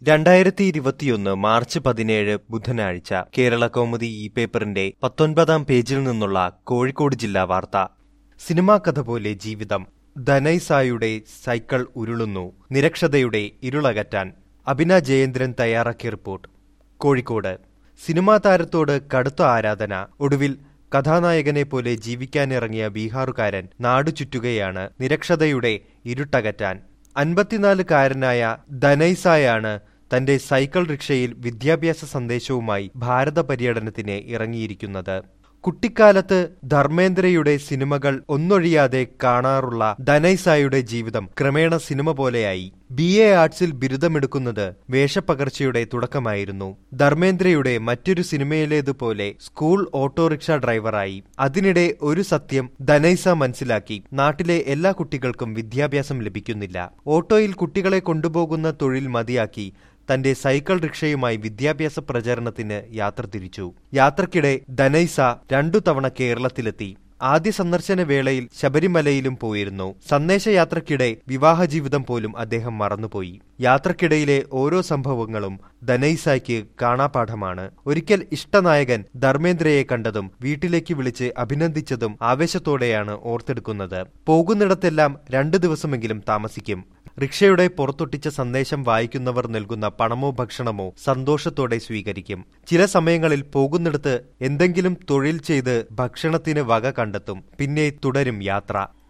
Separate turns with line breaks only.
രണ്ടായിരത്തി ഇരുപത്തിയൊന്ന് മാർച്ച് പതിനേഴ് ബുധനാഴ്ച കേരള കൗമുദി ഇ പേപ്പറിന്റെ പത്തൊൻപതാം പേജിൽ നിന്നുള്ള കോഴിക്കോട് ജില്ലാ വാർത്ത സിനിമാ കഥ പോലെ ജീവിതം ധനൈസായുടെ സൈക്കിൾ ഉരുളുന്നു നിരക്ഷതയുടെ ഇരുളകറ്റാൻ അഭിന ജയേന്ദ്രൻ തയ്യാറാക്കിയ റിപ്പോർട്ട് കോഴിക്കോട് സിനിമാ താരത്തോട് കടുത്ത ആരാധന ഒടുവിൽ കഥാനായകനെ പോലെ ജീവിക്കാനിറങ്ങിയ ബീഹാറുകാരൻ നാടു ചുറ്റുകയാണ് നിരക്ഷതയുടെ ഇരുട്ടകറ്റാൻ അൻപത്തിനാലുകാരനായ ധനൈസായാണ് തന്റെ സൈക്കിൾ റിക്ഷയിൽ വിദ്യാഭ്യാസ സന്ദേശവുമായി ഭാരത പര്യടനത്തിന് ഇറങ്ങിയിരിക്കുന്നത് കുട്ടിക്കാലത്ത് ധർമ്മേന്ദ്രയുടെ സിനിമകൾ ഒന്നൊഴിയാതെ കാണാറുള്ള ധനൈസായുടെ ജീവിതം ക്രമേണ സിനിമ പോലെയായി ബി എ ആർട്സിൽ ബിരുദമെടുക്കുന്നത് വേഷപ്പകർച്ചയുടെ തുടക്കമായിരുന്നു ധർമ്മേന്ദ്രയുടെ മറ്റൊരു സിനിമയിലേതുപോലെ സ്കൂൾ ഓട്ടോറിക്ഷ ഡ്രൈവറായി അതിനിടെ ഒരു സത്യം ധനൈസ മനസ്സിലാക്കി നാട്ടിലെ എല്ലാ കുട്ടികൾക്കും വിദ്യാഭ്യാസം ലഭിക്കുന്നില്ല ഓട്ടോയിൽ കുട്ടികളെ കൊണ്ടുപോകുന്ന തൊഴിൽ മതിയാക്കി തന്റെ സൈക്കിൾ റിക്ഷയുമായി വിദ്യാഭ്യാസ പ്രചരണത്തിന് യാത്ര തിരിച്ചു യാത്രക്കിടെ ധനൈസ രണ്ടു തവണ കേരളത്തിലെത്തി ആദ്യ സന്ദർശന വേളയിൽ ശബരിമലയിലും പോയിരുന്നു സന്ദേശയാത്രക്കിടെ വിവാഹ ജീവിതം പോലും അദ്ദേഹം മറന്നുപോയി യാത്രക്കിടയിലെ ഓരോ സംഭവങ്ങളും ധനൈസായ്ക്ക് കാണാപാഠമാണ് ഒരിക്കൽ ഇഷ്ടനായകൻ ധർമ്മേന്ദ്രയെ കണ്ടതും വീട്ടിലേക്ക് വിളിച്ച് അഭിനന്ദിച്ചതും ആവേശത്തോടെയാണ് ഓർത്തെടുക്കുന്നത് പോകുന്നിടത്തെല്ലാം രണ്ടു ദിവസമെങ്കിലും താമസിക്കും റിക്ഷയുടെ പുറത്തൊട്ടിച്ച സന്ദേശം വായിക്കുന്നവർ നൽകുന്ന പണമോ ഭക്ഷണമോ സന്തോഷത്തോടെ സ്വീകരിക്കും ചില സമയങ്ങളിൽ പോകുന്നിടത്ത് എന്തെങ്കിലും തൊഴിൽ ചെയ്ത് ഭക്ഷണത്തിന് വക കണ്ടെത്തും പിന്നെ തുടരും യാത്ര